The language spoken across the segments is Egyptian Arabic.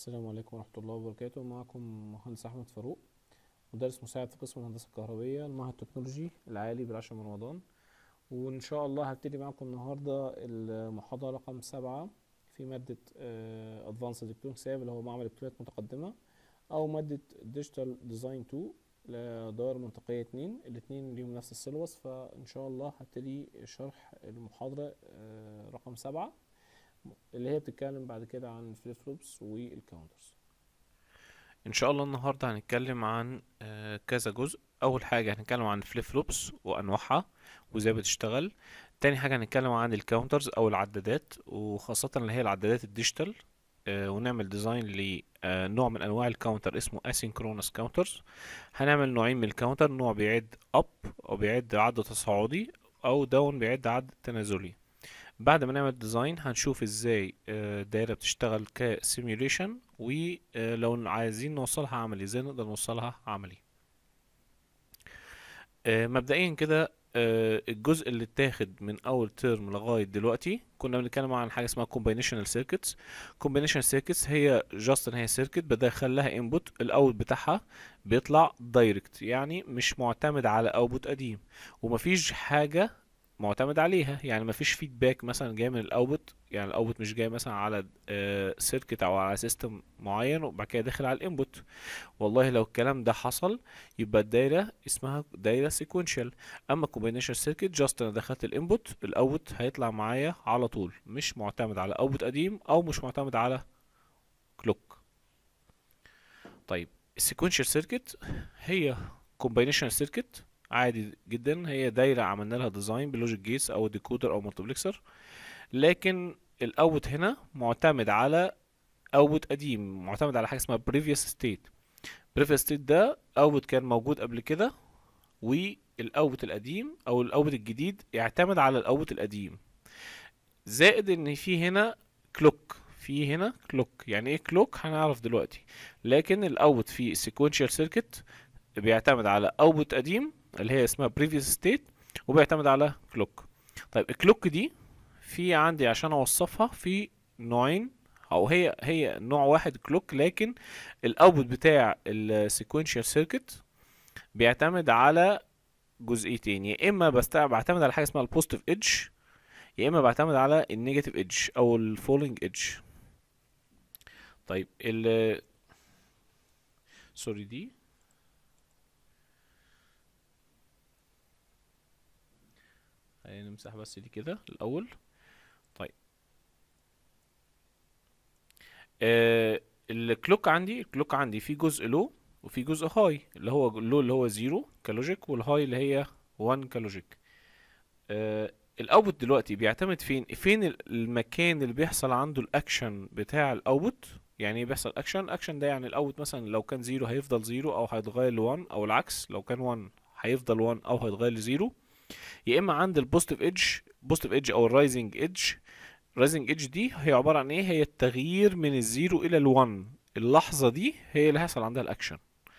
السلام عليكم ورحمة الله وبركاته معكم مهندس أحمد فاروق مدرس مساعد في قسم الهندسة الكهربية المعهد التكنولوجي العالي بالعاشر من رمضان وإن شاء الله هبتدي معكم النهاردة المحاضرة رقم سبعة في مادة Advanced Electronics Lab اللي هو معمل إلكترونيات متقدمة أو مادة Digital Design 2 لدوائر منطقية اتنين الاتنين ليهم نفس السيلبس فإن شاء الله هبتدي شرح المحاضرة آه، رقم سبعة اللي هي بتتكلم بعد كده عن الفليب فلوبس والكاونترز ان شاء الله النهارده هنتكلم عن آه، كذا جزء اول حاجه هنتكلم عن الفليب فلوبس وانواعها وازاي بتشتغل تاني حاجه هنتكلم عن الكاونترز او العدادات وخاصه اللي هي العدادات الديجيتال آه، ونعمل ديزاين لنوع من انواع الكاونتر اسمه asynchronous كاونترز هنعمل نوعين من الكاونتر نوع بيعد اب او بيعد عد تصاعدي او داون بيعد عد تنازلي بعد ما نعمل ديزاين هنشوف ازاي آه، الدايره بتشتغل كسيميوليشن ولو عايزين نوصلها عملي ازاي نقدر نوصلها عملي آه، مبدئيا كده آه، الجزء اللي اتاخد من اول ترم لغايه دلوقتي كنا بنتكلم عن حاجه اسمها combinational circuits combinational circuits هي جاست ان هي سيركت بدخل لها انبوت الاوت بتاعها بيطلع دايركت يعني مش معتمد على اوتبوت قديم ومفيش حاجه معتمد عليها يعني مفيش فيدباك مثلا جاي من الاوتبوت يعني الاوتبوت مش جاي مثلا على سيركت او على سيستم معين وبعد كده داخل على الانبوت والله لو الكلام ده حصل يبقى الدايره اسمها دايره سيكونشال اما كومبينيشن سيركت جاست انا دخلت الانبوت الاوتبوت هيطلع معايا على طول مش معتمد على اوتبوت قديم او مش معتمد على كلوك طيب السيكونشال سيركت هي كومبينيشن سيركت عادي جدا هي دايره عملنا لها ديزاين بلوجيك جيتس او ديكودر او مالتيبلكسر لكن الاوت هنا معتمد على اوت قديم معتمد على حاجه اسمها previous state previous state ده اوت كان موجود قبل كده والاوت القديم او الاوت الجديد يعتمد على الاوت القديم زائد ان في هنا كلوك في هنا كلوك يعني ايه كلوك هنعرف دلوقتي لكن الاوت في sequential circuit بيعتمد على اوت قديم اللي هي اسمها previous state وبيعتمد على كلوك طيب الكلوك دي في عندي عشان اوصفها في نوعين او هي هي نوع واحد كلوك لكن الاوتبوت بتاع السيكونشال سيركت بيعتمد على جزئيتين يا اما بست بعتمد على حاجه اسمها البوزيتيف ايدج يا اما بعتمد على النيجاتيف ايدج او الفولينج ايدج طيب ال سوري دي خلينا نمسح بس دي كده الاول طيب آه الكلوك عندي الكلوك عندي في جزء لو وفي جزء هاي اللي هو اللو اللي هو زيرو كلوجيك والهاي اللي هي 1 كلوجيك آه الاوتبوت دلوقتي بيعتمد فين فين المكان اللي بيحصل عنده الاكشن بتاع الاوتبوت يعني ايه بيحصل اكشن اكشن ده يعني الاوت مثلا لو كان زيرو هيفضل زيرو او هيتغير ل 1 او العكس لو كان 1 هيفضل 1 او هيتغير لزيرو يا اما عند البوزيتيف ايدج بوزيتيف ايدج او الرايزنج ايدج الرايزنج ايدج دي هي عباره عن ايه هي التغيير من الزيرو الى ال1 اللحظه دي هي اللي هيحصل عندها الاكشن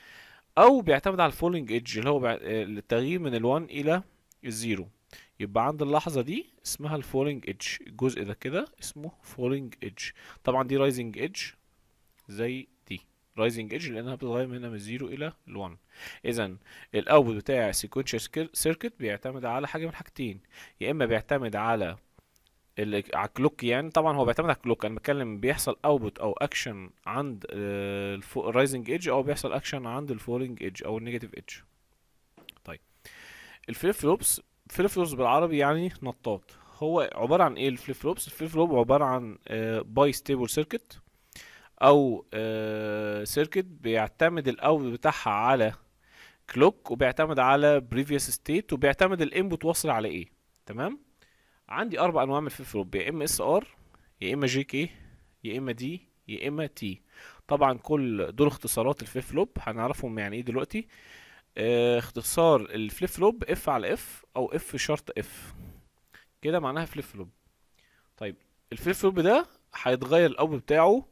او بيعتمد على الفولينج ايدج اللي هو بع- آه، التغيير من ال1 الى الزيرو يبقى عند اللحظه دي اسمها الفولينج ايدج الجزء ده كده اسمه فولينج ايدج طبعا دي رايزنج ايدج زي دي رايزنج ايدج لانها بتتغير من هنا من الزيرو الى ال1 اذا الاوتبوت بتاع sequential سيركت بيعتمد على حاجه من حاجتين يا اما بيعتمد على ال- على الكلوك يعني طبعا هو بيعتمد على الكلوك انا بتكلم بيحصل اوتبوت او اكشن عند الرايزنج ايدج او بيحصل اكشن عند الفولينج ايدج او النيجاتيف ايدج طيب الفليب فلوبس فليب فلوبس بالعربي يعني نطاط هو عباره عن ايه الفليب فلوبس الفليب فلوب عباره عن باي ستيبل سيركت او سيركت بيعتمد الاوت بتاعها على كلوك وبيعتمد على previous state وبيعتمد الانبوت واصل على ايه تمام عندي اربع انواع من الفليب فلوب يا اما اس ار يا اما جي كي يا اما دي يا اما تي طبعا كل دول اختصارات الفليب فلوب هنعرفهم يعني ايه دلوقتي اه اختصار الفليب فلوب اف على اف او اف شرط اف كده معناها فليب فلوب طيب الفليب فلوب ده هيتغير الاوت بتاعه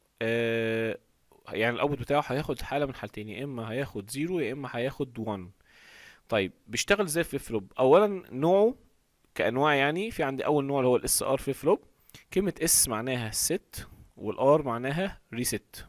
اه يعني الاوتبوت بتاعه هياخد حاله من حالتين يا اما هياخد زيرو يا اما هياخد 1 طيب بيشتغل ازاي فليب فلوب اولا نوعه كانواع يعني في عندي اول نوع اللي هو الاس ار فليب فلوب كلمه اس معناها ست والار معناها ريست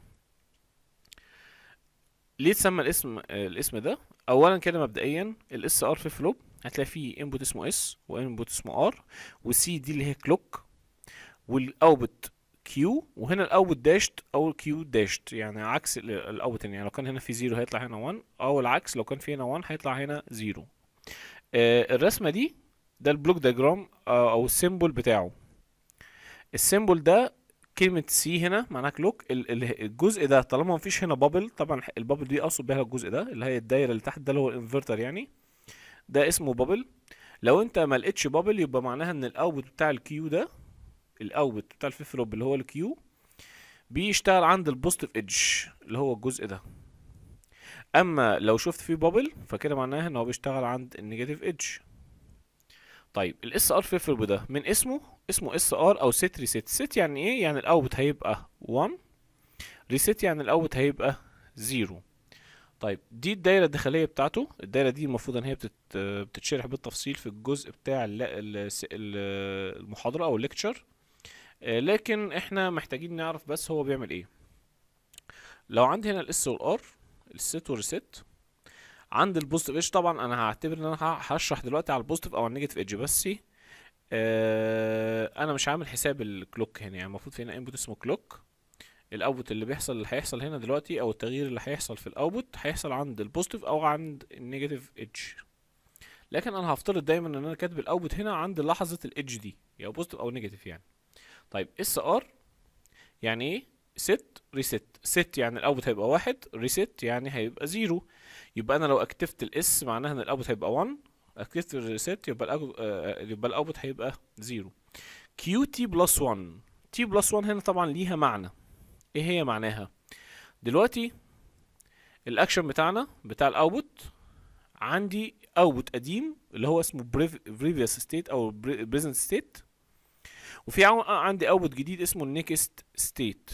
ليه تسمى الاسم آه، الاسم ده اولا كده مبدئيا الاس ار في فلوب هتلاقي فيه انبوت اسمه اس وانبوت اسمه ار والسي دي اللي هي كلوك والاوتبوت كيو وهنا الاوتبوت داشت او الكيو داشت يعني عكس الاوتبوت يعني لو كان هنا في زيرو هيطلع هنا 1 او العكس لو كان في هنا 1 هيطلع هنا زيرو آه الرسمه دي ده البلوك دياجرام آه او السيمبل بتاعه السيمبل ده كلمة سي هنا معناها كلوك ال- ال- الجزء ده طالما مفيش هنا بابل طبعا البابل دي اقصد بيها الجزء ده اللي هي الدايرة اللي تحت ده اللي هو الانفرتر يعني ده اسمه بابل لو انت ما لقيتش بابل يبقى معناها ان الاوتبوت بتاع الكيو ده الاوتبوت بتاع الفليب فلوب اللي هو الكيو بيشتغل عند البوزيتيف ايدج اللي هو الجزء ده اما لو شفت فيه بابل فكده معناها ان هو بيشتغل عند النيجاتيف ايدج طيب الاس ار فليب ده من اسمه اسمه اس ار او سيت ريسيت سيت يعني ايه يعني الاوتبوت هيبقى 1 ريسيت يعني الاوتبوت هيبقى 0 طيب دي الدايره الداخليه بتاعته الدايره دي المفروض ان هي بتت... بتتشرح بالتفصيل في الجزء بتاع ال- ال- ال- المحاضره او الليكتشر لكن احنا محتاجين نعرف بس هو بيعمل ايه لو عندي هنا الاس والار السيت والريسيت عند البوزيتيف ايدج طبعا انا هعتبر ان انا ه- هشرح دلوقتي على البوزيتيف او على النيجاتيف ايدج بس آه انا مش عامل حساب الكلوك هنا يعني المفروض في هنا انبوت اسمه كلوك الاوتبوت اللي بيحصل اللي هيحصل هنا دلوقتي او التغيير اللي هيحصل في الاوتبوت هيحصل عند البوزيتيف او عند النيجاتيف ايدج لكن انا هفترض دايما ان انا كاتب الاوتبوت هنا عند لحظه الايدج دي يا بوزيتيف او نيجاتيف يعني طيب اس ار يعني ايه ست ريست ست يعني الاوتبوت هيبقى واحد ريست يعني هيبقى زيرو يبقى انا لو اكتفت الاس معناها ان الاوتبوت هيبقى 1 اكتفت الريست يبقى الأو... آه، يبقى الاوتبوت هيبقى زيرو كيو تي بلس 1 تي بلس 1 هنا طبعا ليها معنى ايه هي معناها دلوقتي الاكشن بتاعنا بتاع الاوتبوت عندي اوتبوت قديم اللي هو اسمه previous state او present state وفي عو- عندي اوتبوت جديد اسمه النيكست ستيت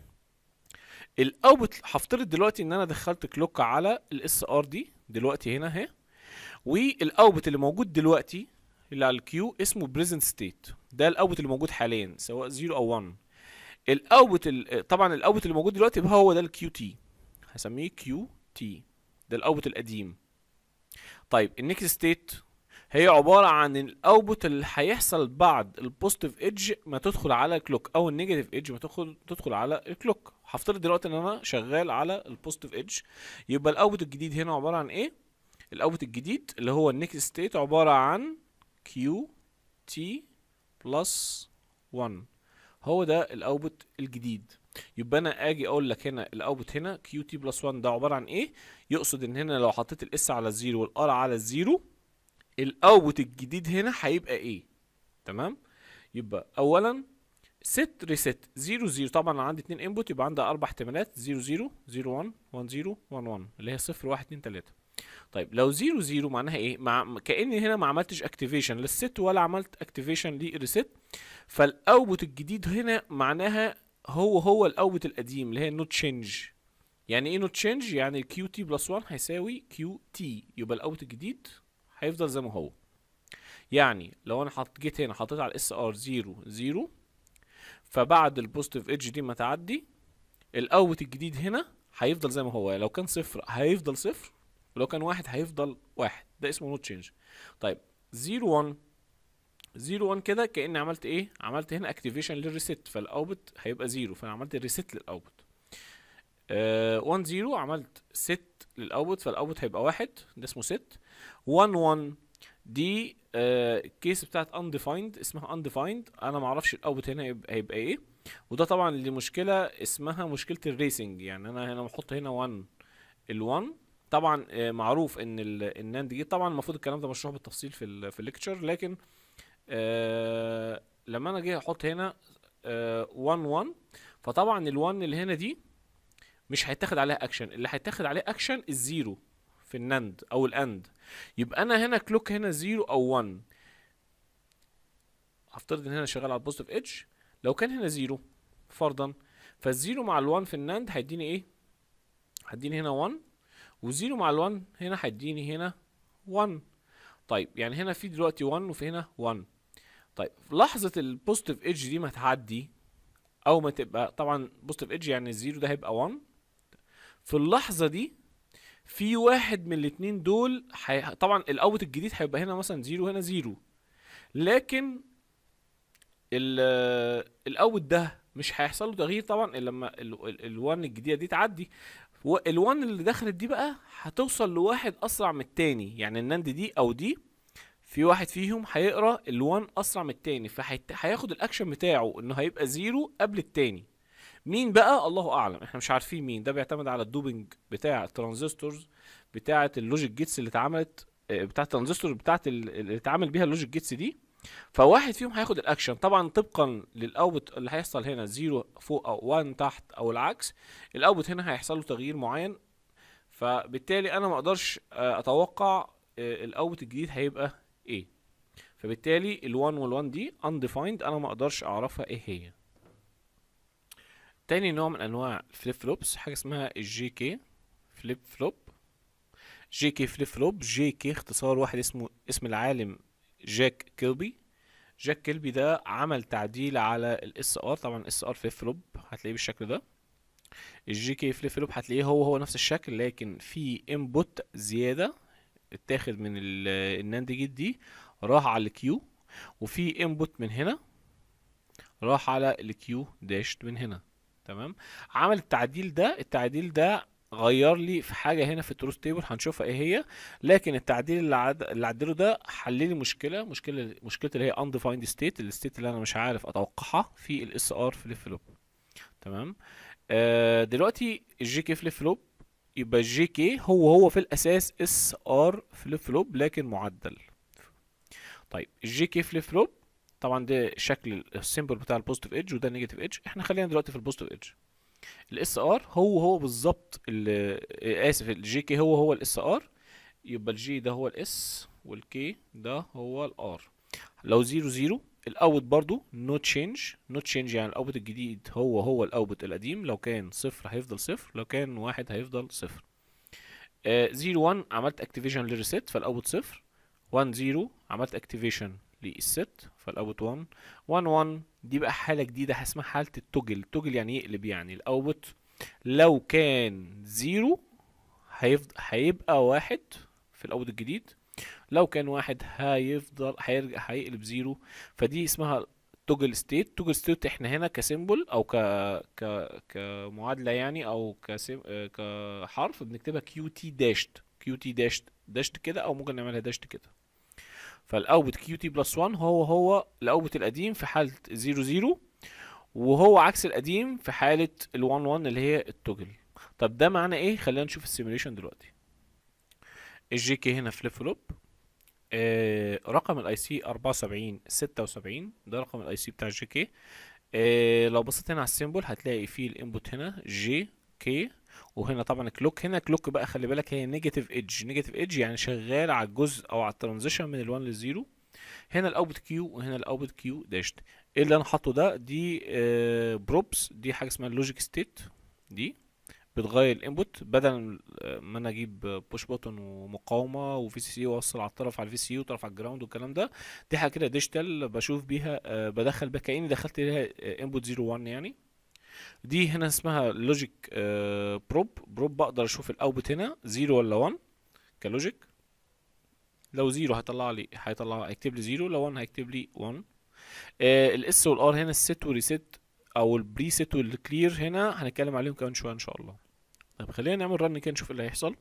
الاوتبوت هفترض دلوقتي ان انا دخلت كلوك على الاس ار دي دلوقتي هنا اهي والاوتبوت اللي موجود دلوقتي اللي على الكيو اسمه بريزنت ستيت ده الاوتبوت اللي موجود حاليا سواء 0 او 1 الاوتبوت ال- طبعا الاوتبوت اللي موجود دلوقتي يبقى هو ده الكيو تي هسميه كيو تي ده الاوتبوت القديم طيب النكست ستيت هي عبارة عن الاوتبوت اللي هيحصل بعد البوزيتيف ايدج ما تدخل على الكلوك او النيجاتيف ايدج ما تدخل تدخل على الكلوك هفترض دلوقتي ان انا شغال على البوزيتيف ايدج يبقى الاوتبوت الجديد هنا عبارة عن ايه الاوتبوت الجديد اللي هو النكست ستيت عبارة عن كيو تي بلس 1 هو ده الاوتبوت الجديد يبقى انا اجي اقول لك هنا الاوتبوت هنا كيو تي بلس 1 ده عباره عن ايه يقصد ان هنا لو حطيت الاس على الزيرو والار على الزيرو الاوتبوت الجديد هنا هيبقى ايه تمام يبقى اولا ست ريست 0 0 طبعا انا عندي اتنين انبوت يبقى عندي اربع احتمالات 0 0 0 1 1 0 1 1 اللي هي 0 1 2 3 طيب لو 0 0 معناها ايه مع كاني هنا ما عملتش اكتيفيشن للست ولا عملت اكتيفيشن للريست فالاوتبوت الجديد هنا معناها هو هو الاوتبوت القديم اللي هي نوت تشينج يعني ايه نوت تشينج يعني كيو تي بلس 1 هيساوي كيو تي يبقى الاوتبوت الجديد هيفضل زي ما هو يعني لو انا حط جيت هنا حطيت على الاس ار 0 0 فبعد البوزيتيف ايدج دي ما تعدي الاوتبوت الجديد هنا هيفضل زي ما هو لو كان صفر هيفضل صفر ولو كان واحد هيفضل واحد ده اسمه نوت تشينج طيب 0 1 0 1 كده كاني عملت ايه عملت هنا اكتيفيشن للريست فالاوتبوت هيبقى 0 فانا عملت الريست للاوتبوت آه 1 0 عملت ست للاوتبوت فالاوتبوت هيبقى واحد ده اسمه ست 1 1 دي آه الكيس بتاعت undefined اسمها undefined انا ما اعرفش الاوتبوت هنا هيبقى, هيبقى ايه وده طبعا اللي مشكله اسمها مشكله الريسنج يعني انا هنا بحط هنا 1 ال1 طبعا آه معروف ان الناند جيت طبعا المفروض الكلام ده مشروح بالتفصيل في ال في الليكتشر لكن آه لما انا جاي احط هنا 1 1 فطبعا ال1 اللي هنا دي مش هيتاخد عليها اكشن اللي هيتاخد عليه اكشن الزيرو في الناند او الاند يبقى انا هنا كلوك هنا زيرو او 1 هفترض ان هنا شغال على البوزيتيف ايدج لو كان هنا زيرو فرضا فالزيرو مع ال1 في الناند هيديني ايه هيديني هنا 1 وزيرو مع ال1 هنا هيديني هنا 1 طيب يعني هنا في دلوقتي 1 وفي هنا 1 طيب في لحظة البوزيتيف ايدج دي ما تعدي اول ما تبقى طبعا بوزيتيف ايدج يعني الزيرو ده هيبقى 1 في اللحظه دي في واحد من الاتنين دول حي... طبعا الاوت الجديد هيبقى هنا مثلا زيرو هنا زيرو لكن ال الاوت ده مش هيحصل له تغيير طبعا الا لما ال1 الجديده دي تعدي ال1 اللي دخلت دي بقى هتوصل لواحد اسرع من التاني يعني الناند دي او دي في واحد فيهم هيقرا ال1 اسرع من التاني فهياخد الاكشن بتاعه انه هيبقى زيرو قبل التاني مين بقى الله اعلم احنا مش عارفين مين ده بيعتمد على الدوبنج بتاع الترانزستورز بتاعه اللوجيك جيتس اللي اتعملت بتاعه الترانزستور بتاعه اللي اتعمل بيها اللوجيك جيتس دي فواحد فيهم هياخد الاكشن طبعا طبقا للاوت اللي هيحصل هنا زيرو فوق او 1 تحت او العكس الاوت هنا هيحصل له تغيير معين فبالتالي انا ما اقدرش اتوقع الاوت الجديد هيبقى ايه فبالتالي ال1 وال1 دي undefined انا ما اقدرش اعرفها ايه هي تاني نوع من انواع الفليب فلوبس حاجه اسمها الجي كي فليب فلوب جي كي فليب فلوب جي كي اختصار واحد اسمه اسم العالم جاك كيلبي جاك كيلبي ده عمل تعديل على الاس ار طبعا الاس ار فليب فلوب هتلاقيه بالشكل ده الجي كي فليب فلوب هتلاقيه هو هو نفس الشكل لكن في انبوت زياده اتاخد من الناند جيت دي راح على الكيو وفي انبوت من هنا راح على الكيو داشت من هنا تمام عمل التعديل ده التعديل ده غير لي في حاجه هنا في التروث تيبل هنشوفها ايه هي لكن التعديل اللي عد... اللي عدله ده حل لي مشكله مشكله مشكله اللي هي undefined state الستيت اللي انا مش عارف اتوقعها في الاس ار فليب فلوب تمام آه دلوقتي الجي كي فليب فلوب يبقى الجي كي هو هو في الاساس اس ار فليب فلوب لكن معدل طيب الجي كي فليب فلوب طبعا ده شكل السيمبل بتاع البوزيتيف ايدج وده النيجاتيف ايدج احنا خلينا دلوقتي في البوزيتيف ايدج الاس ار هو هو بالظبط اسف الجي كي هو هو الاس ار يبقى الجي ده هو الاس والكي ده هو الار لو زيرو زيرو الاوت برضو نو تشينج نو تشينج يعني الاوت الجديد هو هو الاوت القديم لو كان صفر هيفضل صفر لو كان واحد هيفضل صفر زيرو 1 عملت اكتيفيشن للريست فالاوت صفر 1 0 عملت اكتيفيشن للست فالاوت 1 1 1 دي بقى حاله جديده اسمها حاله التوجل التوجل يعني يقلب يعني الاوت لو كان زيرو هيفضل هيبقى واحد في الاوت الجديد لو كان واحد هيفضل هيرجع هيقلب زيرو فدي اسمها توجل ستيت توجل ستيت احنا هنا كسيمبل او ك ك كمعادله يعني او كسيم... كحرف بنكتبها كيو تي داشت كيو تي داشت داشت كده او ممكن نعملها داشت كده فالاوت كيو تي بلس 1 هو هو الاوت القديم في حاله 0 0 وهو عكس القديم في حاله ال 1 1 اللي هي التوجل طب ده معنى ايه خلينا نشوف السيميوليشن دلوقتي الجي كي هنا فليب فلوب آه رقم الاي سي 74 76 ده رقم الاي سي بتاع الجي كي آه لو بصيت هنا على السيمبل هتلاقي فيه الانبوت هنا جي كي وهنا طبعا كلوك هنا كلوك بقى خلي بالك هي نيجاتيف ايدج نيجاتيف ايدج يعني شغال على الجزء او على الترانزيشن من ال1 للزيرو هنا الاوتبوت كيو وهنا الاوتبوت كيو داشت ايه اللي انا حاطه ده دي آه بروبس دي حاجه اسمها اللوجيك ستيت دي بتغير الانبوت بدل ما انا اجيب بوش بوتون ومقاومه وفي سي سي واوصل على الطرف على الفي سي وطرف على الجراوند والكلام ده دي حاجه كده ديجيتال بشوف بيها آه بدخل بيها كاني دخلت ليها انبوت 0 1 يعني دي هنا اسمها لوجيك آه بروب بروب بقدر اشوف الاوتبوت هنا 0 ولا 1 كلوجيك لو 0 هيطلع لي هيطلع هيكتب لي 0 لو 1 هيكتب لي 1 آه الاس والار هنا الست والريست او البري سيت والكلير هنا هنتكلم عليهم كمان شويه ان شاء الله طيب خلينا نعمل رن كده نشوف ايه اللي هيحصل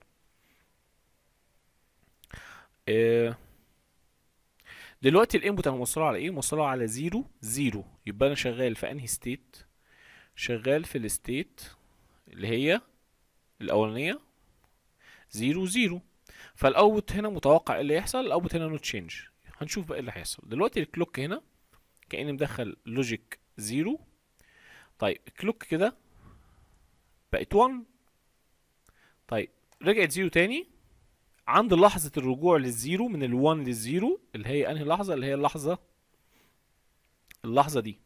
آه دلوقتي الانبوت انا موصله على ايه موصله على 0 0 يبقى انا شغال في انهي ستيت شغال في الستيت اللي هي الاولانيه 0 0 فالاوت هنا متوقع ايه اللي يحصل الاوت هنا نو تشينج هنشوف بقى ايه اللي هيحصل دلوقتي الكلوك هنا كاني مدخل لوجيك 0 طيب الكلوك كده بقت 1 طيب رجعت 0 تاني عند لحظة الرجوع للزيرو من ال1 للزيرو اللي هي انهي لحظة اللي هي اللحظة اللحظة دي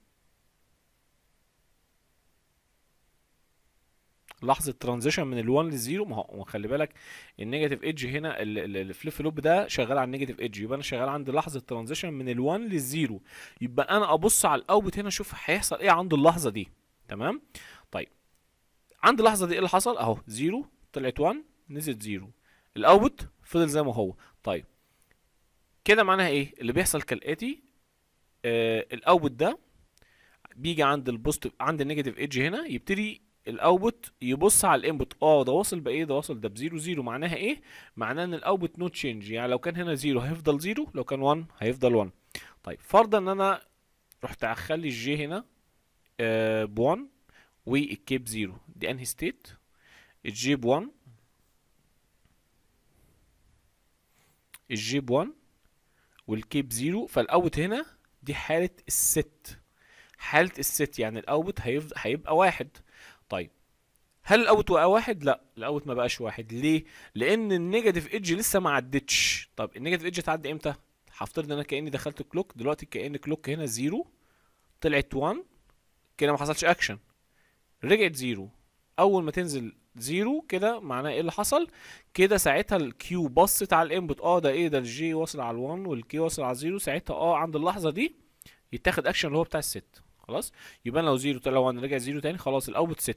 لحظه ترانزيشن من ال1 للزيرو ما هو خلي بالك النيجاتيف ايدج هنا الفليب فلوب ده شغال على النيجاتيف ايدج يبقى انا شغال عند لحظه ترانزيشن من ال1 للزيرو يبقى انا ابص على الاوتبوت هنا اشوف هيحصل ايه عند اللحظه دي تمام طيب عند اللحظه دي ايه اللي حصل اهو 0 طلعت 1 نزلت 0 الاوتبوت فضل زي ما هو طيب كده معناها ايه اللي بيحصل كالاتي آه الاوتبوت ده بيجي عند البوزيتيف عند النيجاتيف ايدج هنا يبتدي الاوتبوت يبص على الانبوت اه ده واصل بايه ده واصل ده بزيرو زيرو معناها ايه معناها ان الاوتبوت نو تشينج يعني لو كان هنا زيرو هيفضل زيرو لو كان 1 هيفضل 1 طيب فرضا ان انا رحت اخلي الجي هنا آه ب 1 والكي ب 0 دي انهي ستيت الجي ب 1 الجي ب 1 والكي ب 0 فالاوت هنا دي حالة الست حالة الست يعني الاوت هيفضل هيبقى واحد طيب هل الاوت بقى واحد لا الاوت ما بقاش واحد ليه لان النيجاتيف ايدج لسه ما عدتش طب النيجاتيف ايدج تعدي امتى هفترض ان انا كاني دخلت كلوك دلوقتي كان كلوك هنا 0 طلعت 1 كده ما حصلش اكشن رجعت 0 اول ما تنزل 0 كده معناه ايه اللي حصل كده ساعتها الكيو بصت على الانبوت اه ده ايه ده الجي واصل على ال1 والكي واصل على 0 ساعتها اه عند اللحظه دي يتاخد اكشن اللي هو بتاع الست خلاص يبقى لو 0 طلع 1 رجع 0 تاني خلاص الاوت ست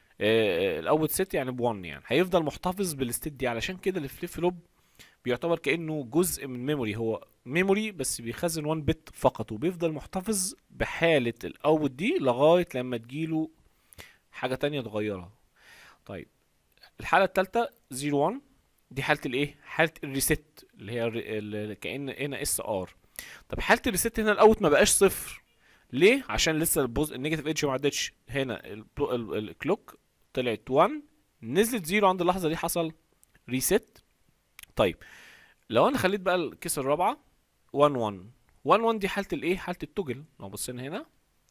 آه الاوت ست يعني ب 1 يعني هيفضل محتفظ بالستيت دي علشان كده الفليب فلوب بيعتبر كانه جزء من ميموري هو ميموري بس بيخزن 1 بت فقط وبيفضل محتفظ بحاله الاوت دي لغايه لما تجيله حاجه تانية تغيرها طيب الحاله الثالثه 0 1 دي حاله الايه حاله الريست اللي هي الري- ال- كان هنا اس ار طب حاله الريست هنا الاوت ما بقاش صفر ليه عشان لسه البوز النيجاتيف ايدج ما عدتش هنا البلو- ال- الكلوك طلعت 1 نزلت 0 عند اللحظه دي حصل ريست طيب لو انا خليت بقى الكيس الرابعه 1 1 1 1 دي حاله الايه حاله التوجل لو بصينا هنا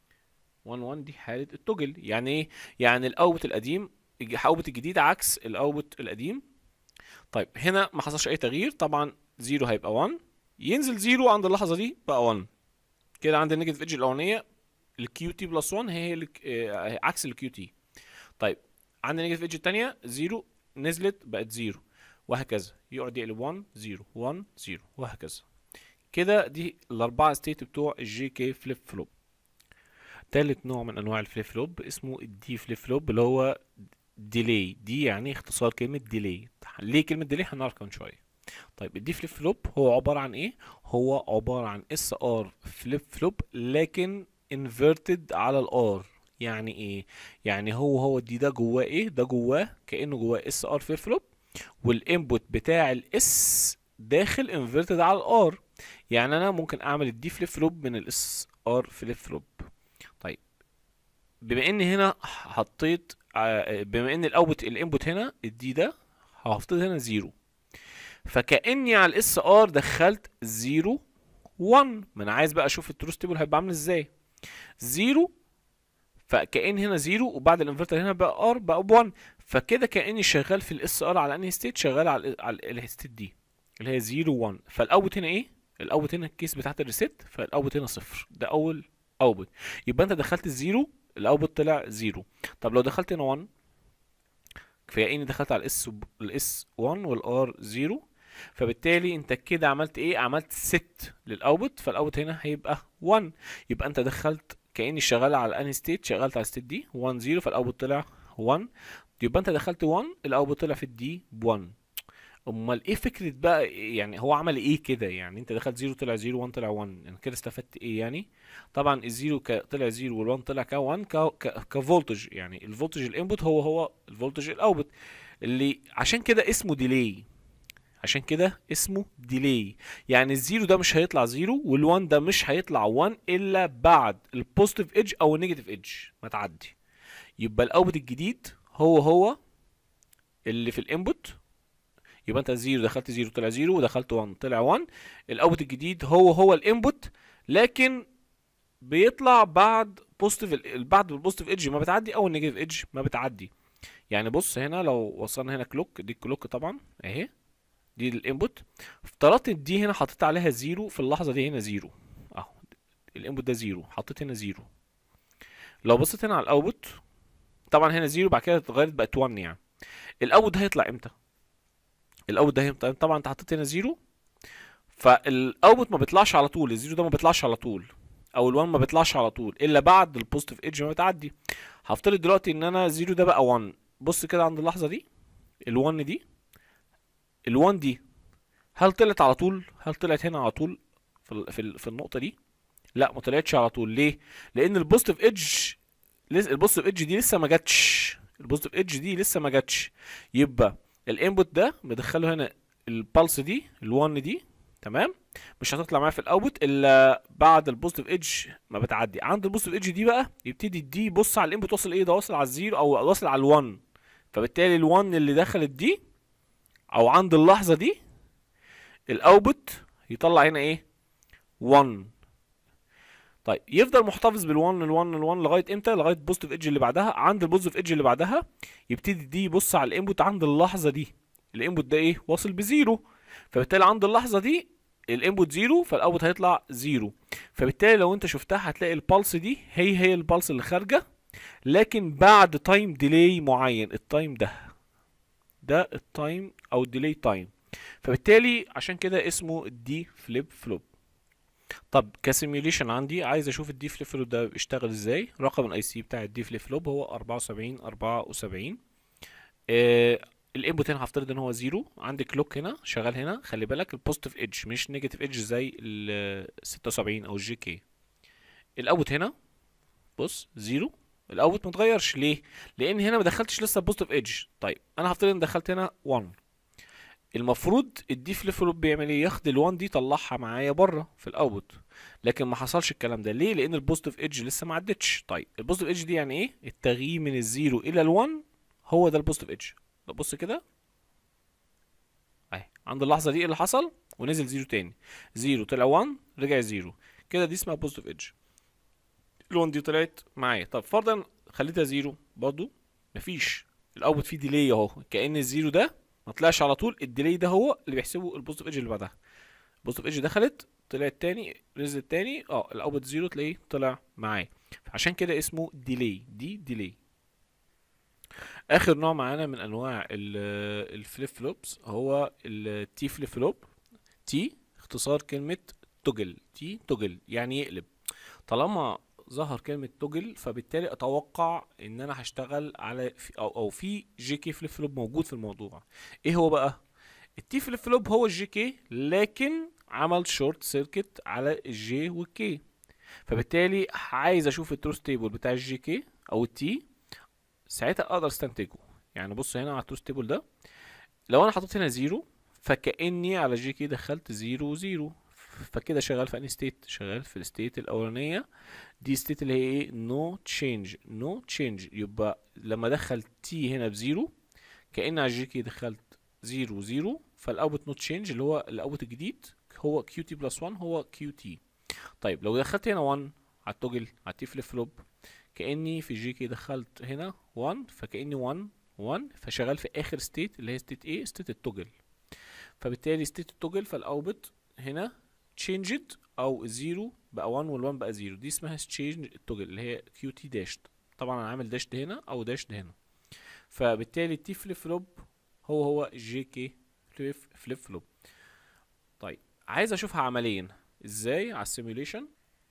1 1 دي حاله التوجل يعني ايه يعني الاوت القديم الاوت الجديد عكس الاوت القديم طيب هنا ما حصلش اي تغيير طبعا 0 هيبقى 1 ينزل 0 عند اللحظه دي بقى 1 كده عند النيجاتيف ايدج الاولانيه الكيو تي بلس 1 هي هي الك- آه، عكس الكيو تي طيب عند النيجاتيف ايدج الثانيه 0 نزلت بقت 0 وهكذا يقعد يقلب 1 0 1 0 وهكذا كده دي الاربعه ستيت بتوع الجي كي فليب فلوب تالت نوع من انواع الفليب فلوب اسمه الدي فليب فلوب اللي هو ديلي دي يعني اختصار كلمه ديلي ليه كلمه ديلي هنعرف كمان شويه طيب الدي فليب فلوب هو عباره عن ايه هو عباره عن اس ار فليب فلوب لكن انفيرتد على الار يعني ايه يعني هو هو دي ده جواه ايه ده جواه كانه جواه اس ار فليب فلوب والانبوت بتاع الاس داخل انفيرتد على الار يعني انا ممكن اعمل الدي فليب فلوب من الاس ار فليب فلوب طيب بما ان هنا حطيت ع- بما ان الاوتبوت الانبوت هنا الدي ده هفترض هنا زيرو فكاني على الاس ار دخلت زيرو 1 ما انا عايز بقى اشوف التروس تيبل هيبقى عامل ازاي زيرو فكأن هنا زيرو وبعد الانفرتر هنا بقى ار بقى ب 1 فكده كأني شغال في الاس ار على انهي ستيت شغال على ال- على الستيت دي اللي هي 0 1 فالاوت هنا ايه الاوت هنا الكيس بتاعت الريست فالاوت هنا صفر ده اول اوتبوت يبقى انت دخلت الزيرو الاوتبوت طلع زيرو طب لو دخلت هنا 1 كفايه اني دخلت على الاس الاس 1 والار 0 فبالتالي انت كده عملت ايه عملت ست للاوتبوت فالاوتبوت هنا هيبقى 1 يبقى انت دخلت كاني شغال على انهي ستيت شغلت على الستيت دي 1 0 فالاوتبوت طلع 1 يبقى انت دخلت 1 الاوتبوت طلع في الدي ب 1 امال ايه فكره بقى يعني هو عمل ايه كده يعني انت دخلت 0 طلع 0 1 طلع 1 يعني كده استفدت ايه يعني طبعا الزيرو ك- طلع 0 وال1 طلع ك 1 ك ك- كفولتج يعني الفولتج الانبوت هو هو الفولتج الاوتبوت اللي عشان كده اسمه ديلي عشان كده اسمه ديلي يعني الزيرو ده مش هيطلع زيرو والوان ده مش هيطلع 1 الا بعد البوزيتيف ايدج او النيجاتيف ايدج ما تعدي يبقى الاوتبوت الجديد هو هو اللي في الانبوت يبقى انت زيرو دخلت زيرو طلع زيرو ودخلت 1 طلع 1 الاوتبوت الجديد هو هو الانبوت لكن بيطلع بعد بوزيتيف بعد البوزيتيف ايدج ما بتعدي او النيجاتيف ايدج ما بتعدي يعني بص هنا لو وصلنا هنا كلوك دي الكلوك طبعا اهي دي الانبوت افترضت إن دي هنا حطيت عليها زيرو في اللحظه دي هنا زيرو اهو الانبوت ده زيرو حطيت هنا زيرو لو بصيت هنا على الاوتبوت طبعا هنا زيرو بعد كده اتغيرت بقت 1 يعني الاوت ده هيطلع امتى الاوت ده هيطلع طبعا انت حطيت هنا زيرو فالاوتبوت ما بيطلعش على طول الزيرو ده ما بيطلعش على طول او ال1 ما بيطلعش على طول الا بعد البوزيتيف ايدج ما بتعدي هفترض دلوقتي ان انا 0 ده بقى 1 بص كده عند اللحظه دي ال1 دي ال1 دي هل طلعت على طول هل طلعت هنا على طول في ال- في, ال- في النقطه دي لا ما طلعتش على طول ليه لان البوزيتيف ايدج لسه البوزيتيف ايدج دي لسه ما جاتش البوزيتيف ايدج دي لسه ما جاتش يبقى الانبوت ده بدخله هنا البلس دي ال1 دي تمام مش هتطلع معايا في الاوتبوت الا بعد البوزيتيف ايدج ما بتعدي عند البوزيتيف ايدج دي بقى يبتدي دي يبص على الانبوت واصل ايه ده واصل على الزيرو او واصل على ال1 فبالتالي ال1 اللي دخلت دي او عند اللحظه دي الاوتبوت يطلع هنا ايه 1 طيب يفضل محتفظ بال1 ال1 ال1 لغايه امتى لغايه البوزيتيف ايدج اللي بعدها عند البوزيتيف ايدج اللي بعدها يبتدي دي يبص على الانبوت عند اللحظه دي الانبوت ده ايه واصل بزيرو فبالتالي عند اللحظه دي الانبوت زيرو فالاوتبوت هيطلع زيرو فبالتالي لو انت شفتها هتلاقي البلس دي هي هي البلس اللي خارجه لكن بعد تايم ديلي معين التايم ده ده التايم او الديلي تايم فبالتالي عشان كده اسمه الدي فليب فلوب طب كسيميوليشن عندي عايز اشوف الدي فليب فلوب ده بيشتغل ازاي رقم الاي سي بتاع الدي فليب فلوب هو 74 74 آه الانبوت هنا هفترض ان هو زيرو عندي كلوك هنا شغال هنا خلي بالك البوزيتيف ايدج مش نيجاتيف ايدج زي ال 76 او الجي كي الاوت هنا بص زيرو الاوت ما اتغيرش ليه لان هنا ما دخلتش لسه البوزيتيف ايدج طيب انا هفترض ان دخلت هنا 1 المفروض الدي فليب فلوب بيعمل ايه ياخد ال1 دي يطلعها معايا بره في الاوت لكن ما حصلش الكلام ده ليه لان البوزيتيف ايدج لسه ما عدتش طيب البوزيتيف ايدج دي يعني ايه التغيير من الزيرو الى ال1 هو ده البوزيتيف ايدج طب بص كده اهي عند اللحظه دي ايه اللي حصل ونزل زيرو تاني زيرو طلع 1 رجع زيرو كده دي اسمها بوزيتيف ايدج ال1 دي طلعت معايا طب فرضا خليتها زيرو برضو مفيش الاوتبوت فيه ديلي اهو كأن الزيرو ده ما طلعش على طول الديلي ده هو اللي بيحسبه البوزيتيف ايدج اللي بعدها البوزيتيف ايدج دخلت طلعت تاني نزلت تاني اه الاوتبوت زيرو تلاقيه طلع معايا عشان كده اسمه ديلي دي ديلي اخر نوع معانا من انواع الفليب فلوبس هو التي فليب فلوب تي اختصار كلمة توجل تي توجل يعني يقلب طالما ظهر كلمة توجل فبالتالي اتوقع ان انا هشتغل على في او او في جي كي فليب فلوب موجود في الموضوع ايه هو بقى التي فليب فلوب هو الجي كي لكن عمل شورت سيركت على الجي والكي فبالتالي عايز اشوف التروث تيبل بتاع الجي كي او التي ساعتها اقدر استنتجه يعني بص هنا على التروث تيبل ده لو انا حطيت هنا زيرو فكاني على جي كي دخلت زيرو زيرو فكده شغال في انهي ستيت شغال في الستيت الاولانيه دي ستيت اللي هي ايه نو تشينج نو تشينج يبقى لما ادخل تي هنا بزيرو كان على جي كي دخلت زيرو زيرو فالاوتبوت نو تشينج اللي هو الاوتبوت الجديد هو كيو تي بلس 1 هو كيو تي طيب لو دخلت هنا 1 على التوجل على التي فليب فلوب كاني في جي كي دخلت هنا 1 فكاني 1 1 فشغال في اخر ستيت اللي هي ستيت ايه ستيت التوجل فبالتالي ستيت التوجل فالاوتبوت هنا changed او 0 بقى 1 وال1 بقى 0 دي اسمها change التوجل اللي هي كيو تي داشت طبعا انا عامل داشت هنا او داشت هنا فبالتالي التي فليب فلوب هو هو جي كي فليب فلوب طيب عايز اشوفها عمليا ازاي على السيميوليشن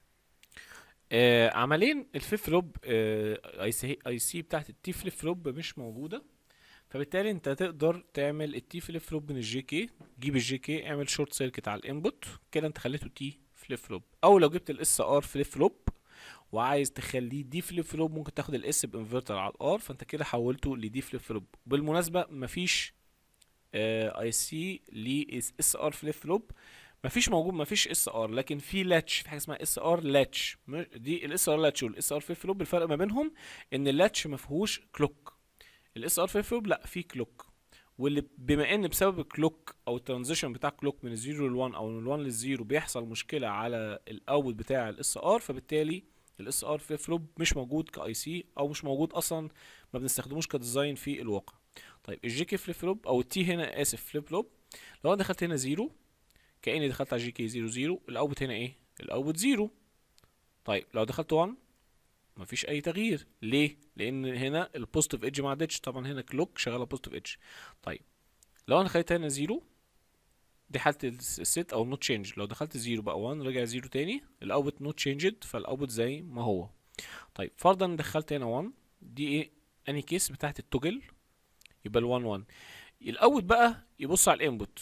آه عمليا الفليب فلوب آه اي سي اي سي بتاعت التي فليب فلوب مش موجوده فبالتالي انت تقدر تعمل التي فليب فلوب من الجي كي جيب الجي كي اعمل شورت سيركت على الانبوت كده انت خليته تي فليب فلوب او لو جبت الاس ار فليب فلوب وعايز تخليه دي فليب فلوب ممكن تاخد الاس بانفرتر على الار فانت كده حولته لدي فليب فلوب بالمناسبه مفيش اي سي ليه اس ار فليب فلوب مفيش موجود مفيش اس ار لكن في لاتش في حاجه اسمها اس ار لاتش دي الاس ار لاتش والاس ار فليب فلوب الفرق ما بينهم ان اللاتش ما فيهوش كلوك الاس ار فليب فلوب لا فيه كلوك واللي بما ان بسبب الكلوك او الترانزيشن بتاع الكلوك من الزيرو لل1 او من ال1 للزيرو بيحصل مشكله على الاوت بتاع الاس ار فبالتالي الاس ار فليب فلوب مش موجود كاي سي او مش موجود اصلا ما بنستخدموش كديزاين في الواقع طيب الجي كي فليب فلوب او التي هنا اسف فليب فلوب لو انا دخلت هنا زيرو كاني دخلت على جي كي زيرو زيرو الاوت هنا ايه الاوت زيرو طيب لو دخلت 1 مفيش اي تغيير ليه لان هنا البوزيتيف ايدج ما عدتش طبعا هنا كلوك شغاله بوزيتيف ايدج طيب لو انا خليت هنا زيرو دي حاله الس- الست او نوت تشينج لو دخلت زيرو بقى 1 رجع زيرو تاني الاوتبوت نوت تشينجد فالاوتبوت زي ما هو طيب فرضا دخلت هنا 1 دي ايه اني كيس بتاعت التوجل يبقى ال 1 1 الاوت بقى يبص على الانبوت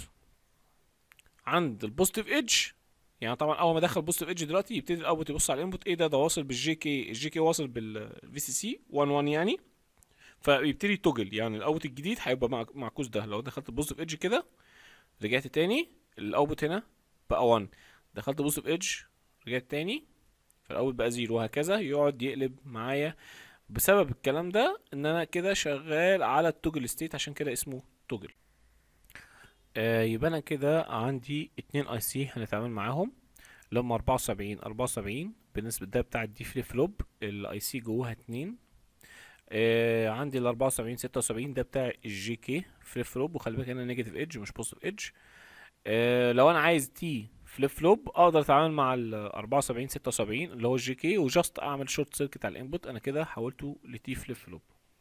عند البوزيتيف ايدج يعني طبعا اول ما دخل بوزيتيف ايدج دلوقتي يبتدي الاوت يبص على الانبوت ايه ده ده واصل بالجي كي الجي كي واصل بالفي سي سي 1 1 يعني فيبتدي يتوجل يعني الاوت الجديد هيبقى مع معكوس ده لو دخلت بوزيتيف ايدج كده رجعت تاني الاوت هنا بقى 1 دخلت بوزيتيف ايدج رجعت تاني فالاوت بقى زيرو وهكذا يقعد يقلب معايا بسبب الكلام ده ان انا كده شغال على التوجل ستيت عشان كده اسمه توجل آه يبقى انا كده عندي اتنين اي سي هنتعامل معاهم اللي هم 74 74 بالنسبه ده بتاع الدي فليب فلوب الاي سي جواها اتنين آه عندي ال 74 76 ده بتاع الجي كي فليب فلوب وخلي بالك هنا نيجاتيف ايدج مش بوزيتيف ايدج آه لو انا عايز تي فليب فلوب اقدر اتعامل مع ال 74 76 اللي هو الجي كي وجاست اعمل شورت سيركت على الانبوت انا كده حولته لتي فليب فلوب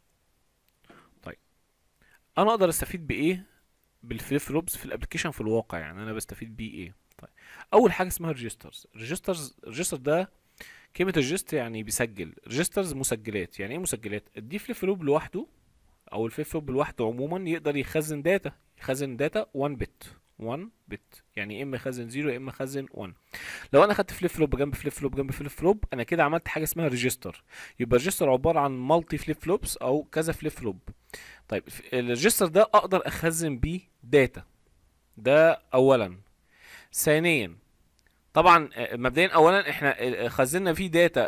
طيب انا اقدر استفيد بايه بالفليب فلوبس في الابلكيشن في الواقع يعني انا بستفيد بيه ايه طيب اول حاجه اسمها ريجسترز ريجسترز ريجستر ده كلمه ريجستر يعني بيسجل ريجسترز مسجلات يعني ايه مسجلات الدي فليب فلوب لوحده او الفليب فلوب لوحده عموما يقدر يخزن داتا يخزن داتا 1 بت 1 بت يعني يا اما يخزن 0 يا اما يخزن 1 لو انا خدت فليب فلوب جنب فليب فلوب جنب فليب فلوب انا كده عملت حاجه اسمها ريجستر يبقى الريجستر عباره عن مالتي فليب فلوبس او كذا فليب فلوب طيب الريجستر ده اقدر اخزن بيه داتا ده اولا ثانيا طبعا آه، مبدئيا اولا احنا آه، خزنا فيه داتا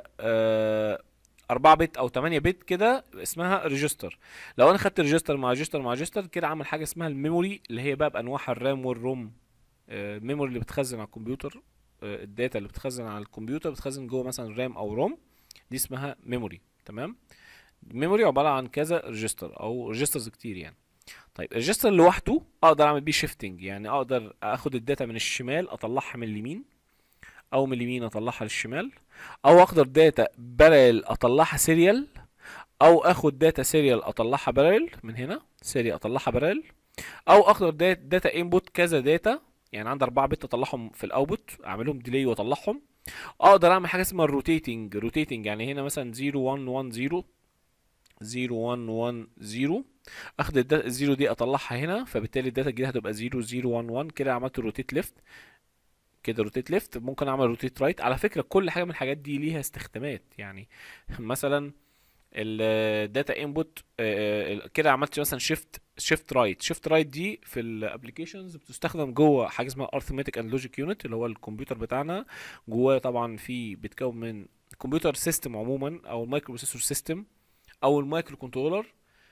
4 بت او 8 بت كده اسمها ريجستر لو انا خدت ريجستر مع ريجستر مع ريجستر كده عمل حاجه اسمها الميموري اللي هي بقى بانواعها الرام والروم آه، الميموري اللي بتخزن على الكمبيوتر آه، الداتا اللي بتخزن على الكمبيوتر بتخزن جوه مثلا رام او روم دي اسمها ميموري تمام ميموري عباره عن كذا ريجستر او ريجسترز كتير يعني طيب الريجستر لوحده اقدر اعمل بيه شيفتنج يعني اقدر اخد الداتا من الشمال اطلعها من اليمين او من اليمين اطلعها للشمال او اقدر داتا بارل اطلعها سيريال او اخد داتا سيريال اطلعها بارل من هنا سيريال اطلعها بارل او اقدر داتا, داتا انبوت كذا داتا يعني عندي 4 بت اطلعهم في الاوتبوت اعملهم ديلي واطلعهم اقدر اعمل حاجه اسمها الروتيتنج روتيتنج يعني هنا مثلا 0 1 1 0 0 1 1 0 اخد الداتا الزيرو دي اطلعها هنا فبالتالي الداتا الجديده هتبقى 0 0 1 1 كده عملت روتيت ليفت كده روتيت ليفت ممكن اعمل روتيت رايت على فكره كل حاجه من الحاجات دي ليها استخدامات يعني مثلا الداتا انبوت كده عملت مثلا شيفت شيفت رايت شيفت رايت دي في الابلكيشنز بتستخدم جوه حاجه اسمها ارثماتيك اند لوجيك يونت اللي هو الكمبيوتر بتاعنا جواه طبعا في بيتكون من كمبيوتر سيستم عموما او المايكرو بروسيسور سيستم او المايكرو كنترولر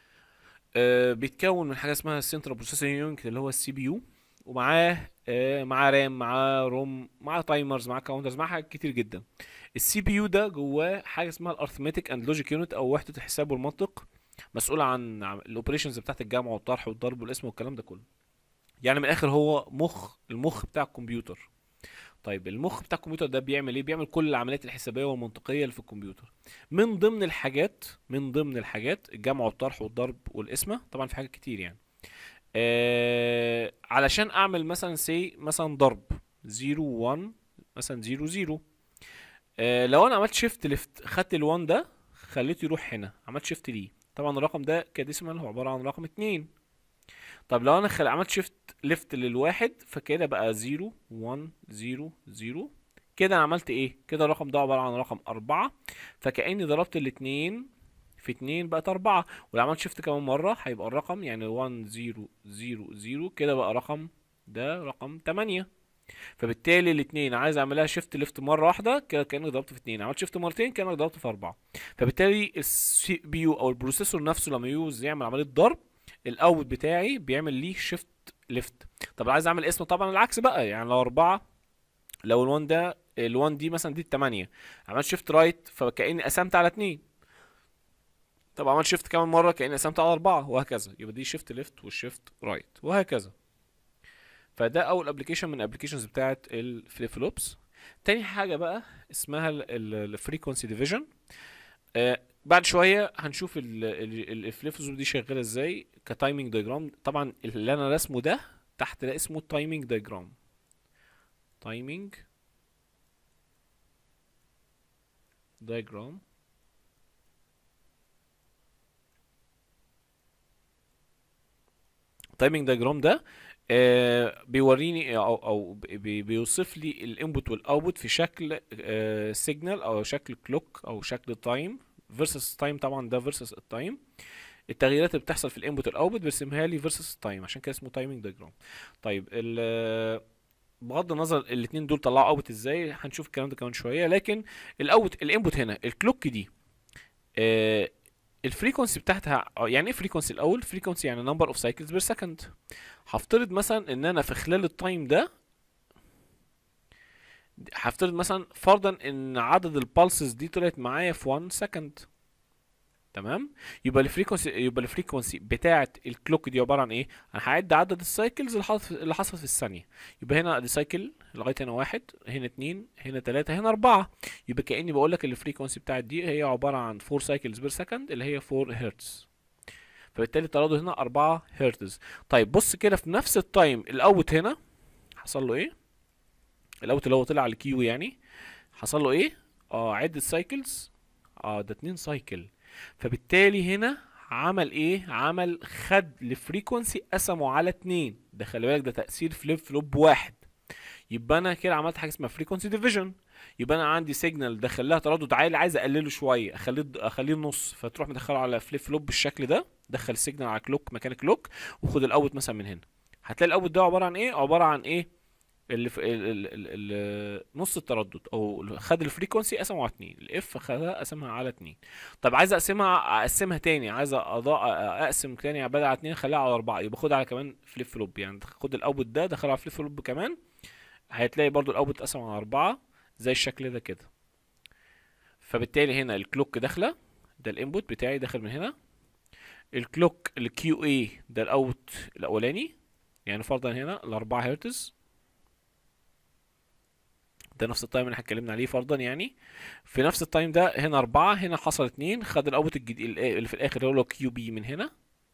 آه، بيتكون من حاجه اسمها السنترال بروسيسنج يونت اللي هو السي بي يو ومعاه آه، معاه رام معاه روم معاه تايمرز معاه كاونترز معاه حاجات كتير جدا السي بي يو ده جواه حاجه اسمها الارثماتيك اند لوجيك يونت او وحده الحساب والمنطق مسؤوله عن الاوبريشنز بتاعت الجمع والطرح والضرب والاسم والكلام ده كله يعني من الاخر هو مخ المخ بتاع الكمبيوتر طيب المخ بتاع الكمبيوتر ده بيعمل ايه بيعمل كل العمليات الحسابيه والمنطقيه اللي في الكمبيوتر من ضمن الحاجات من ضمن الحاجات الجمع والطرح والضرب والقسمه طبعا في حاجات كتير يعني آه علشان اعمل مثلا سي مثلا ضرب 0 1 مثلا 0 0 آه لو انا عملت شيفت ليفت خدت ال1 ده خليته يروح هنا عملت شيفت ليه طبعا الرقم ده كديسيمال هو عباره عن رقم 2 طب لو انا خل... عملت شيفت ليفت للواحد فكده بقى 0 1 0 0 كده انا عملت ايه كده الرقم ده عباره عن رقم 4 فكاني ضربت الاتنين في 2 بقت 4 ولو عملت شيفت كمان مره هيبقى الرقم يعني 1 0 0 0 كده بقى رقم ده رقم 8 فبالتالي الاثنين عايز اعملها شيفت ليفت مره واحده كده كانك ضربت في اثنين عملت شيفت مرتين كانك ضربت في اربعه فبالتالي السي بي يو او البروسيسور نفسه لما يوز يعمل عمليه ضرب الاوت بتاعي بيعمل ليه شيفت ليفت طب عايز اعمل اسم طبعا العكس بقى يعني لو اربعه لو ال1 ده ال1 دي مثلا دي الثمانية عملت شيفت رايت فكاني قسمت على اتنين طب عملت شيفت كمان مره كاني قسمت على اربعه وهكذا يبقى دي شيفت ليفت والشيفت رايت وهكذا فده اول ابلكيشن من الابلكيشنز بتاعت الفليب فلوبس تاني حاجه بقى اسمها الفريكونسي ديفيجن بعد شويه هنشوف الفليب فلوبس دي شغاله ازاي كتايمنج دايجرام طبعا اللي انا رسمه ده تحت ده اسمه تايمينج دايجرام تايمينج دايجرام تايمينج دايجرام ده آه بيوريني او او بي بيوصف لي الانبوت والاوتبوت في شكل آه سيجنال او شكل كلوك او شكل تايم فيرسس تايم طبعا ده فيرسس التايم التغييرات اللي بتحصل في الانبوت والاوتبوت بيرسمها لي فيرسس التايم عشان كده اسمه تايمينج دايجرام طيب ال بغض النظر الاثنين دول طلعوا اوت ازاي هنشوف الكلام ده كمان شويه لكن الاوت الانبوت هنا الكلوك دي آه الفريكونسي بتاعتها يعني ايه فريكونسي الاول فريكونسي يعني نمبر اوف سايكلز بير سكند هفترض مثلا ان انا في خلال التايم ده هفترض مثلا فرضا ان عدد البالسز دي طلعت معايا في 1 سكند تمام يبقى الفريكونسي يبقى الفريكونسي بتاعه الكلوك دي عباره عن ايه انا هعد عدد السايكلز اللي حصلت اللي حصلت في الثانيه يبقى هنا دي سايكل لغايه هنا واحد هنا اتنين هنا تلاته هنا اربعه يبقى كاني بقول لك الفريكونسي بتاعت دي هي عباره عن 4 سايكلز بير سكند اللي هي 4 هرتز فبالتالي التردد هنا 4 هرتز طيب بص كده في نفس التايم الاوت هنا حصل له ايه الاوت اللي هو طلع على الكيو يعني حصل له ايه اه عدة سايكلز اه ده اتنين سايكل فبالتالي هنا عمل ايه عمل خد الفريكونسي قسمه على اتنين ده خلي بالك ده تأثير فليب فلوب واحد يبقى انا كده عملت حاجه اسمها فريكونسي ديفيجن يبقى انا عندي سيجنال دخل لها تردد عالي عايز اقلله شويه اخليه اخليه نص فتروح مدخله على فليب فلوب بالشكل ده دخل السيجنال على كلوك مكان كلوك وخد الاوت مثلا من هنا هتلاقي الاوت ده عباره عن ايه عباره عن ايه اللي في ال ال ال ال نص التردد او خد الفريكونسي قسمه على اتنين الاف خدها قسمها على اتنين طب عايز اقسمها اقسمها تاني عايز اضاء اقسم تاني بدل على اتنين اخليها على اربعه يبقى خد على كمان فليب فلوب يعني خد الاوتبوت ده دخله على فليب فلوب كمان هتلاقي برضو الاوتبوت اتقسم على اربعه زي الشكل ده كده فبالتالي هنا الكلوك داخله ده الانبوت بتاعي داخل من هنا الكلوك الكيو اي ده الاوت الاولاني يعني فرضا هنا الاربعه هرتز ده نفس التايم اللي احنا اتكلمنا عليه فرضا يعني في نفس التايم ده هنا أربعة هنا حصل اتنين خد الأوتبوت الجديد اللي في الآخر اللي هو كيو بي من هنا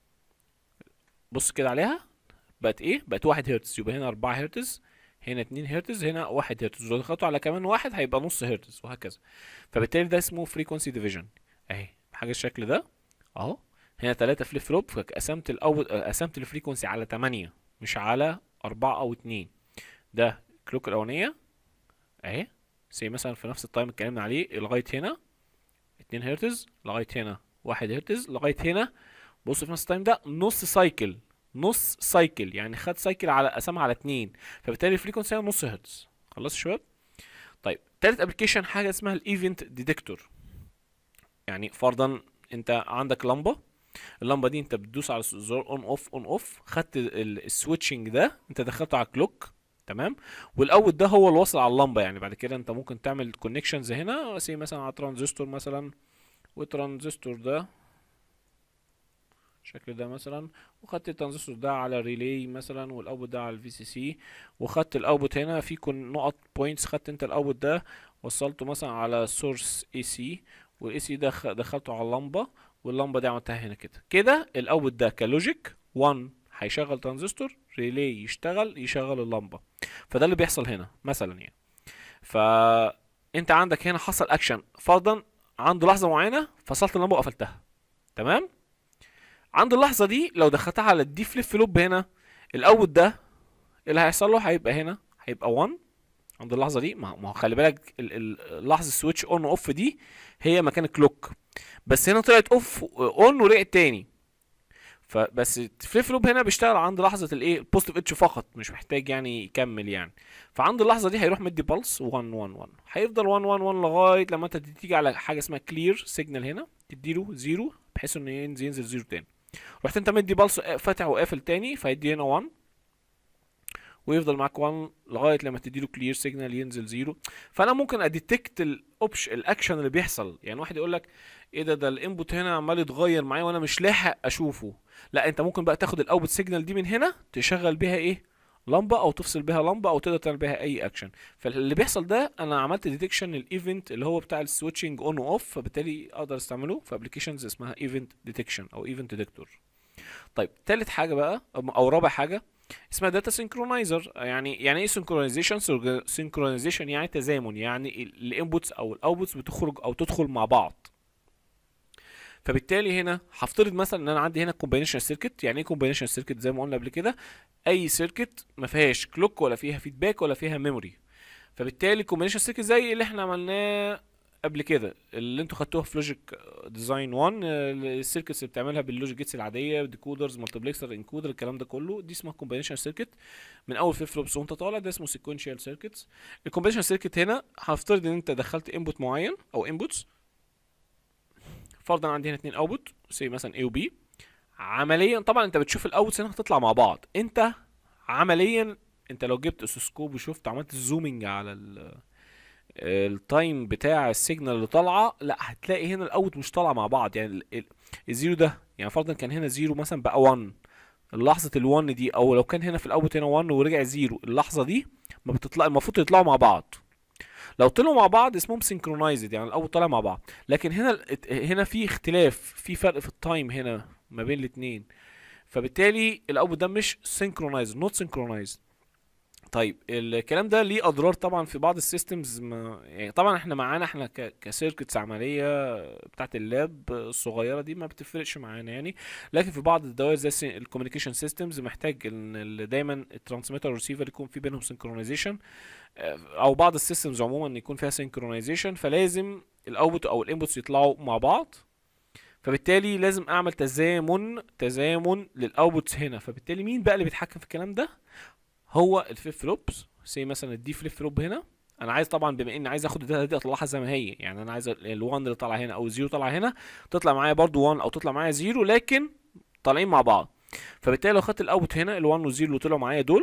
بص كده عليها بقت ايه بقت واحد هرتز يبقى هنا أربعة هرتز هنا اتنين هرتز هنا واحد هرتز ولو ضغطوا على كمان واحد هيبقى نص هرتز وهكذا فبالتالي ده اسمه فريكونسي ديفيجن اهي حاجة الشكل ده اهو هنا تلاتة فليب فلوب فقسمت الأول قسمت الفريكونسي على تمانية مش على أربعة أو اتنين ده الكلوك الأولانية اهي زي مثلا في نفس التايم اتكلمنا عليه لغايه هنا 2 هرتز لغايه هنا 1 هرتز لغايه هنا بص في نفس التايم ده نص سايكل نص سايكل يعني خد سايكل على قسمها على 2 فبالتالي الفريكونسي نص هرتز خلاص يا شباب طيب تالت ابلكيشن حاجه اسمها الايفنت ديتكتور يعني فرضا انت عندك لمبه اللمبه دي انت بتدوس على زرار اون اوف اون اوف خدت السويتشنج ده انت دخلته على كلوك تمام والاوت ده هو اللي واصل على اللمبه يعني بعد كده انت ممكن تعمل كونكشنز هنا سي مثلا على ترانزستور مثلا والترانزستور ده الشكل ده مثلا وخدت الترانزستور ده على ريلي مثلا والاوتبوت ده على الفي سي سي وخدت الاوتبوت هنا في كن نقط بوينتس خدت انت الاوتبوت ده وصلته مثلا على سورس اي سي والاي سي ده دخلته على اللمبه واللمبه دي عملتها هنا كده كده الاوتبوت ده كلوجيك 1 هيشغل ترانزستور ريلي يشتغل يشغل اللمبه فده اللي بيحصل هنا مثلا يعني فانت عندك هنا حصل اكشن فرضا عند لحظه معينه فصلت اللمبه وقفلتها تمام عند اللحظه دي لو دخلتها على الدي فليب فلوب هنا الاوت ده اللي هيحصل له هيبقى هنا هيبقى 1 عند اللحظه دي ما هو خلي بالك لحظه السويتش اون اوف دي هي مكان الكلوك بس هنا طلعت اوف اون ورجعت تاني فبس الفليب فلوب هنا بيشتغل عند لحظه الايه البوزيتيف اتش فقط مش محتاج يعني يكمل يعني فعند اللحظه دي هيروح مدي بلس 1 1 1 هيفضل 1 1 1 لغايه لما انت تيجي على حاجه اسمها كلير سيجنال هنا تديله زيرو بحيث انه ينزل ينزل زيرو تاني رحت انت مدي بلس فاتح وقافل تاني فيدي هنا 1 ويفضل معاك 1 لغايه لما تديله كلير سيجنال ينزل زيرو فانا ممكن اديتكت الاوبش الاكشن اللي بيحصل يعني واحد يقول لك ايه ده ده الانبوت هنا عمال يتغير معايا وانا مش لاحق اشوفه لا انت ممكن بقى تاخد الاوتبوت سيجنال دي من هنا تشغل بيها ايه لمبه او تفصل بيها لمبه او تقدر تعمل بيها اي اكشن فاللي بيحصل ده انا عملت ديتكشن الايفنت اللي هو بتاع السويتشنج اون واوف فبالتالي اقدر استعمله في ابلكيشنز اسمها ايفنت ديتكشن او ايفنت ديتكتور طيب تالت حاجه بقى او رابع حاجه اسمها داتا سينكرونايزر يعني يعني ايه سينكرونايزيشن سينكرونايزيشن يعني تزامن يعني الانبوتس او الاوتبوتس بتخرج او تدخل مع بعض فبالتالي هنا هفترض مثلا ان انا عندي هنا كومبينيشن سيركت يعني ايه كومبينيشن سيركت زي ما قلنا قبل كده اي سيركت ما فيهاش كلوك ولا فيها فيدباك ولا فيها ميموري فبالتالي كومبينيشن سيركت زي اللي احنا عملناه قبل كده اللي انتوا خدتوها في لوجيك ديزاين 1 السيركتس اللي بتعملها باللوجيك جيتس العاديه ديكودرز مالتيبلكسر انكودر الكلام ده كله دي اسمها كومبينيشن سيركت من اول فليب فلوبس وانت طالع ده اسمه سيكونشال سيركتس الكومبينيشن سيركت هنا هفترض ان انت دخلت انبوت معين او انبوتس فرضا عندي هنا اتنين اوتبوت سي مثلا A و B عمليا طبعا انت بتشوف الاوتبوتس هنا هتطلع مع بعض انت عمليا انت لو جبت اسوسكوب وشفت عملت زومنج على ال التايم بتاع السيجنال اللي طالعه لا هتلاقي هنا الاوت مش طالعه مع بعض يعني ال- ال- الزيرو ده يعني فرضا كان هنا زيرو مثلا بقى 1 لحظه ال1 دي او لو كان هنا في الاوت هنا 1 ورجع زيرو اللحظه دي ما بتطلع المفروض يطلعوا مع بعض لو طلعوا مع بعض اسمهم سينكرونايزد يعني الاول طالع مع بعض لكن هنا ال- هنا في اختلاف في فرق في التايم هنا ما بين الاثنين فبالتالي الاوت ده مش سينكرونايزد نوت سينكرونايزد طيب الكلام ده ليه اضرار طبعا في بعض السيستمز ما يعني طبعا احنا معانا احنا ك- كسيركتس عمليه بتاعت اللاب الصغيره دي ما بتفرقش معانا يعني لكن في بعض الدوائر زي الكوميونيكيشن سيستمز محتاج ان ال- دايما الترانسميتر والريسيفر يكون في بينهم سينكرونايزيشن او بعض السيستمز عموما يكون فيها سينكرونايزيشن فلازم الاوتبوت او الانبوتس يطلعوا مع بعض فبالتالي لازم اعمل تزامن تزامن للاوتبوتس هنا فبالتالي مين بقى اللي بيتحكم في الكلام ده هو الفليب فلوبس زي مثلا الدي فليب فلوب هنا انا عايز طبعا بما اني عايز اخد الداتا دي اطلعها زي ما هي يعني انا عايز ال1 اللي طالع هنا او الزيرو طالع هنا تطلع معايا برضو 1 او تطلع معايا 0 لكن طالعين مع بعض فبالتالي لو خدت الاوت هنا ال1 وال0 اللي طلعوا معايا دول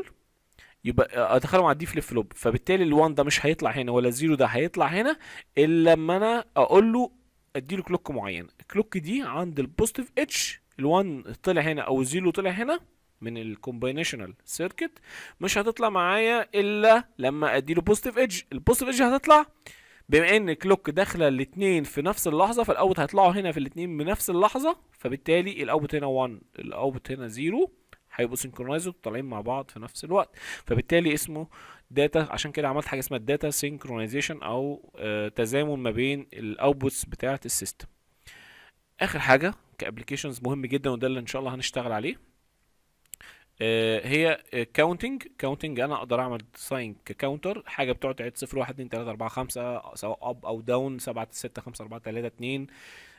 يبقى ادخلهم على الدي فليب فلوب فبالتالي ال1 ده مش هيطلع هنا ولا الزيرو ده هيطلع هنا الا لما انا اقول له اديله كلوك معين الكلوك دي عند البوزيتيف اتش ال1 طلع هنا او الزيرو طلع هنا من الكومبينيشنال سيركت مش هتطلع معايا الا لما اديله بوزيتيف ايدج البوزيتيف ايدج هتطلع بما ان الكلوك داخله الاثنين في نفس اللحظه فالاوت هيطلعوا هنا في الاثنين بنفس اللحظه فبالتالي الاوت هنا 1 الاوت هنا 0 هيبقوا سينكرونايزد طالعين مع بعض في نفس الوقت فبالتالي اسمه داتا عشان كده عملت حاجه اسمها داتا سينكرونايزيشن او آه تزامن ما بين الاوتبوتس بتاعه السيستم اخر حاجه كابلكيشنز مهم جدا وده اللي ان شاء الله هنشتغل عليه آه، هي كاونتنج كاونتنج انا اقدر اعمل ساين ككاونتر حاجه بتقعد تعد 0 1 2 3 4 5 سواء اب او داون 7 6 5 4 3 2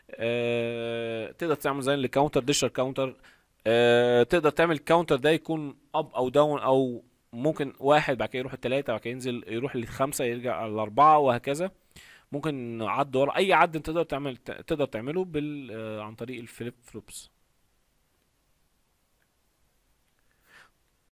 آه، تقدر تعمل زي الكاونتر ديشر كاونتر آه، تقدر تعمل كاونتر ده يكون اب او داون او ممكن واحد بعد كده يروح الثلاثه بعد كده ينزل يروح للخمسه يرجع على الاربعه وهكذا ممكن عد ورا اي عد انت تقدر تعمل تقدر تعمله بال آه، عن طريق الفليب فلوبس